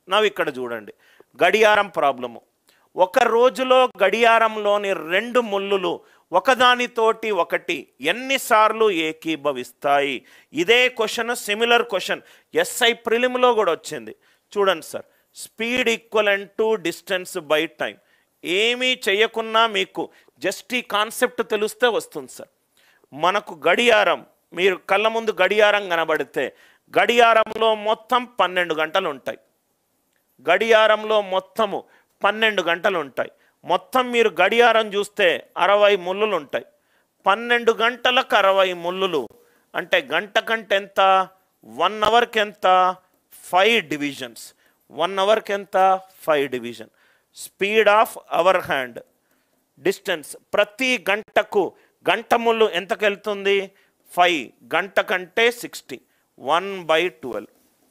నవ్వు ఇక్కడ చూడండి గడియారం ప్రాబ్లము ఒక రోజులో గడియారంలోని రెండు ముళ్ళులు ఒకదానితోటి ఒకటి ఎన్నిసార్లు ఏకీభవిస్తాయి ఇదే క్వశ్చన్ సిమిలర్ క్వశ్చన్ ఎస్ఐ ప్రిలిమ్లో కూడా వచ్చింది చూడండి sir speed equal to distance by time ఏమీ చేయకున్నా మీకు జస్ట్ ఈ కాన్సెప్ట్ తెలిస్తే వస్తుంది సార్ మనకు గడియారం మీరు కళ్ళ ముందు గడియారం కనబడితే గడియారంలో మొత్తం పన్నెండు గంటలు ఉంటాయి గడియారంలో మొత్తము పన్నెండు గంటలు ఉంటాయి మొత్తం మీరు గడియారం చూస్తే అరవై ముళ్ళులు ఉంటాయి పన్నెండు గంటలకు అరవై ముళ్ళులు అంటే గంట కంటే ఎంత వన్ అవర్కి ఎంత ఫైవ్ డివిజన్స్ వన్ అవర్కి ఎంత five division speed of hour hand distance ప్రతి గంటకు గంట ముళ్ళు ఎంతకెళ్తుంది ఫైవ్ గంట కంటే sixty one by twelve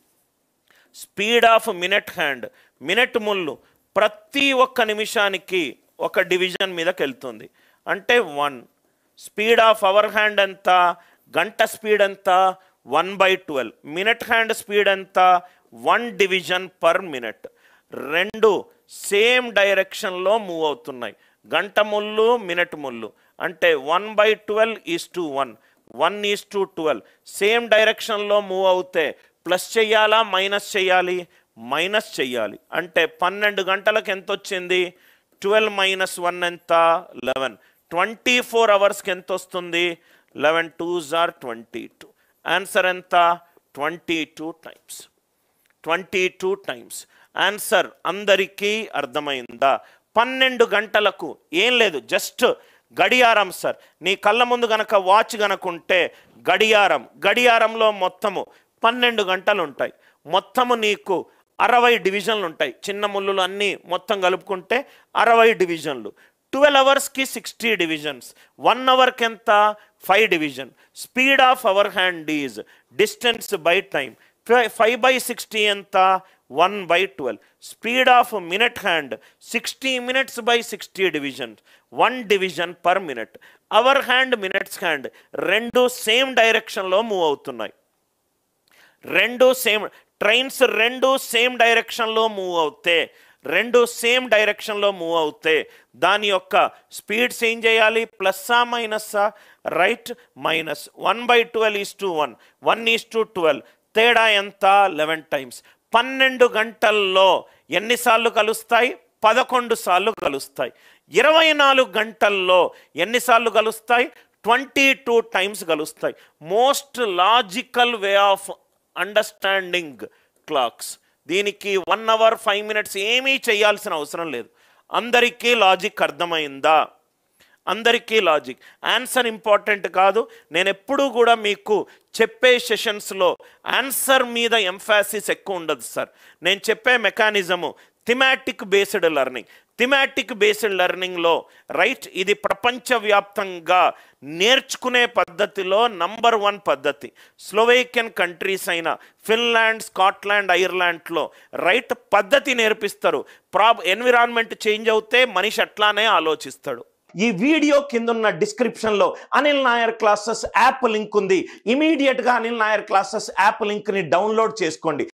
speed of minute hand minute ముళ్ళు ప్రతి ఒక్క నిమిషానికి ఒక డివిజన్ మీదకి వెళ్తుంది అంటే one speed of hour hand ఎంత గంట స్పీడ్ ఎంత one by twelve minute hand speed ఎంత వన్ డివిజన్ పర్ మినిట్ రెండు సేమ్ డైరెక్షన్లో మూవ్ అవుతున్నాయి గంట ముళ్ళు మినిట్ ముళ్ళు అంటే one by twelve is to one one is to twelve same డైరెక్షన్లో మూవ్ అవుతే ప్లస్ చెయ్యాలా మైనస్ చెయ్యాలి మైనస్ చెయ్యాలి అంటే పన్నెండు గంటలకు ఎంత వచ్చింది ట్వెల్వ్ మైనస్ వన్ ఎంత లెవెన్ ట్వంటీ ఫోర్ అవర్స్కి ఎంత వస్తుంది లెవెన్ టూ జార్ ట్వంటీ టూ ఆన్సర్ ఎంత twenty two times twenty two times answer అందరికీ అర్థమైందా పన్నెండు గంటలకు ఏం లేదు జస్ట్ గడియారం సార్ నీ కళ్ళ ముందు గనక వాచ్ గనకుంటే గడియారం గడియారంలో మొత్తము పన్నెండు గంటలు ఉంటాయి మొత్తము నీకు అరవై డివిజన్లు ఉంటాయి చిన్న ముళ్ళులు అన్నీ మొత్తం కలుపుకుంటే అరవై డివిజన్లు ట్వెల్వ్ అవర్స్కి సిక్స్టీ డివిజన్స్ వన్ అవర్కి ఎంత five division speed of hour hand is distance by time five by sixty ఎంత one by twelve speed of minute hand sixty minutes by sixty division one division per minute hour hand minutes hand రెండు same డైరెక్షన్లో move అవుతున్నాయి రెండు same trains రెండు same డైరెక్షన్లో move అవుతే రెండు same డైరెక్షన్లో మూవ్ అవుతే దాని యొక్క స్పీడ్స్ ఏం చేయాలి ప్లస్సా మైనస్సా right minus one by twelve is to one one is to twelve తేడా ఎంత లెవెన్ టైమ్స్ పన్నెండు గంటల్లో ఎన్నిసార్లు కలుస్తాయి పదకొండు సార్లు కలుస్తాయి ఇరవై నాలుగు గంటల్లో ఎన్నిసార్లు కలుస్తాయి ట్వంటీ టూ టైమ్స్ కలుస్తాయి most logical way of understanding clocks దీనికి వన్ అవర్ ఫైవ్ మినిట్స్ ఏమీ చేయాల్సిన అవసరం లేదు అందరికీ లాజిక్ అర్థమైందా అందరికీ లాజిక్ ఆన్సర్ ఇంపార్టెంట్ కాదు నేను ఎప్పుడూ కూడా మీకు చెప్పే సెషన్స్లో ఆన్సర్ మీద ఎంఫాసిస్ ఎక్కువ ఉండదు సార్ నేను చెప్పే mechanism thematic based learning thematic based లెర్నింగ్లో రైట్ ఇది ప్రపంచవ్యాప్తంగా నేర్చుకునే పద్ధతిలో నంబర్ వన్ పద్ధతి స్లోవేకియన్ కంట్రీస్ అయిన ఫిన్లాండ్ స్కాట్లాండ్ ఐర్లాండ్లో రైట్ పద్ధతి నేర్పిస్తారు ప్రాబ్ ఎన్విరాన్మెంట్ చేంజ్ అవుతే మనిషి అట్లానే ఆలోచిస్తాడు ఈ వీడియో కింద ఉన్న డిస్క్రిప్షన్లో Anil Nair classes app link ఉంది ఇమీడియట్గా అనిల్ నాయర్ క్లాసెస్ యాప్ లింక్ని డౌన్లోడ్ చేసుకోండి